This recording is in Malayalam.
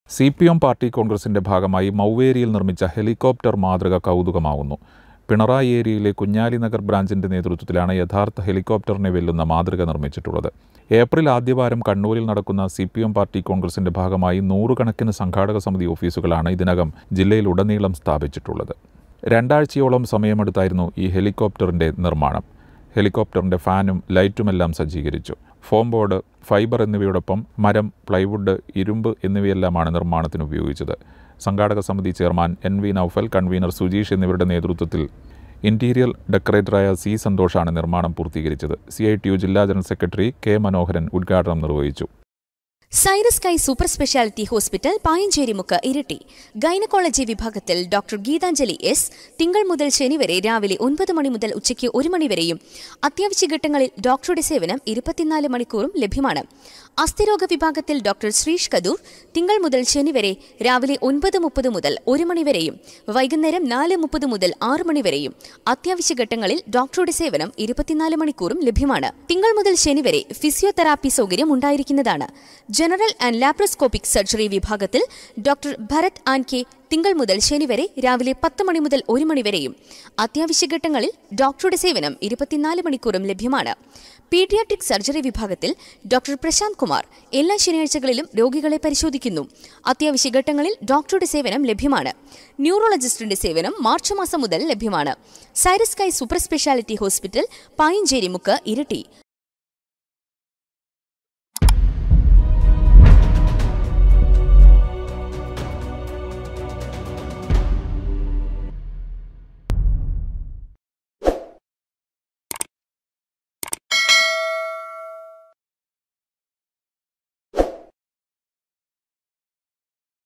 സി പി എം പാർട്ടി കോൺഗ്രസിന്റെ ഭാഗമായി മൗവേരിയിൽ നിർമ്മിച്ച ഹെലികോപ്റ്റർ മാതൃക കൗതുകമാവുന്നു പിണറായി ഏരിയയിലെ കുഞ്ഞാലി നഗർ ബ്രാഞ്ചിന്റെ നേതൃത്വത്തിലാണ് യഥാർത്ഥ ഹെലികോപ്റ്ററിനെ വെല്ലുന്ന മാതൃക നിർമ്മിച്ചിട്ടുള്ളത് ഏപ്രിൽ ആദ്യവാരം കണ്ണൂരിൽ നടക്കുന്ന സി പി എം പാർട്ടി കോൺഗ്രസിന്റെ ഭാഗമായി നൂറുകണക്കിന് സംഘാടക സമിതി ഓഫീസുകളാണ് ഇതിനകം ജില്ലയിലുടനീളം സ്ഥാപിച്ചിട്ടുള്ളത് രണ്ടാഴ്ചയോളം സമയമെടുത്തായിരുന്നു ഈ ഹെലികോപ്റ്ററിന്റെ നിർമ്മാണം ഹെലികോപ്റ്ററിന്റെ ഫാനും ലൈറ്റുമെല്ലാം സജ്ജീകരിച്ചു ഫോം ബോർഡ് ഫൈബർ എന്നിവയോടൊപ്പം മരം പ്ലൈവുഡ് ഇരുമ്പ് എന്നിവയെല്ലാമാണ് നിർമ്മാണത്തിന് ഉപയോഗിച്ചത് സംഘാടക സമിതി chairman N V Noufal convener Sujeesh എന്നിവരുടെ നേതൃത്വത്തിൽ ഇന്റീരിയർ ഡെക്കറേറ്ററായ സി സന്തോഷാണ് നിർമ്മാണം പൂർത്തീകരിച്ചത് സി ഐ ടി യു ജില്ലാ ജനറൽ സെക്രട്ടറി കെ മനോഹരൻ ഉദ്ഘാടനം നിർവഹിച്ചു സൈറസ് കൈ സൂപ്പർ സ്പെഷ്യാലിറ്റി ഹോസ്പിറ്റൽ പായഞ്ചേരിമുക്ക് ഇരട്ടി ഗൈനക്കോളജി വിഭാഗത്തിൽ ഡോക്ടർ ഗീതാഞ്ജലി എസ് തിങ്കൾ മുതൽ ശനി വരെ രാവിലെ ഒൻപത് മണി മുതൽ ഉച്ചയ്ക്ക് ഒരു മണി വരെയും അത്യാവശ്യ ഘട്ടങ്ങളിൽ ഡോക്ടറുടെ സേവനം ഇരുപത്തിനാല് മണിക്കൂറും ലഭ്യമാണ് അസ്ഥിരോഗ വിഭാഗത്തിൽ ഡോക്ടർ ശ്രീഷ് കദൂർ തിങ്കൾ മുതൽ ശനി വരെ രാവിലെ ഒൻപത് മുപ്പത് മുതൽ ഒരു മണി വരെയും വൈകുന്നേരം നാല് മുപ്പത് മുതൽ ആറ് മണി വരെയും അത്യാവശ്യ ഘട്ടങ്ങളിൽ ഡോക്ടറുടെ സേവനം ഇരുപത്തിനാല് മണിക്കൂറും ലഭ്യമാണ് തിങ്കൾ മുതൽ ശനി വരെ ഫിസിയോതെറാപ്പി സൗകര്യം ഉണ്ടായിരിക്കുന്നതാണ് ജനറൽ ആൻഡ് ലാപ്രോസ്കോപ്പിക് സർജറി വിഭാഗത്തിൽ ഡോക്ടർ ഭരത് ആൻകെ തിങ്കൾ മുതൽ ശനി വരെ രാവിലെ പത്ത് മണി മുതൽ ഒരു മണി വരെയും അത്യാവശ്യ ഘട്ടങ്ങളിൽ ഡോക്ടറുടെ സേവനം ഇരുപത്തിനാല് മണിക്കൂറും ലഭ്യമാണ് പീഡിയാട്രിക് സർജറി വിഭാഗത്തിൽ ഡോക്ടർ പ്രശാന്ത് കുമാർ എല്ലാ ശനിയാഴ്ചകളിലും രോഗികളെ പരിശോധിക്കുന്നു അത്യാവശ്യ ഘട്ടങ്ങളിൽ ഡോക്ടറുടെ സേവനം ലഭ്യമാണ് ന്യൂറോളജിസ്റ്റിന്റെ സേവനം മാർച്ച് മാസം മുതൽ ലഭ്യമാണ് സൈറസ് കൈ സൂപ്പർ സ്പെഷ്യാലിറ്റി ഹോസ്പിറ്റൽ പായഞ്ചേരി മുക്ക് ഇരട്ടി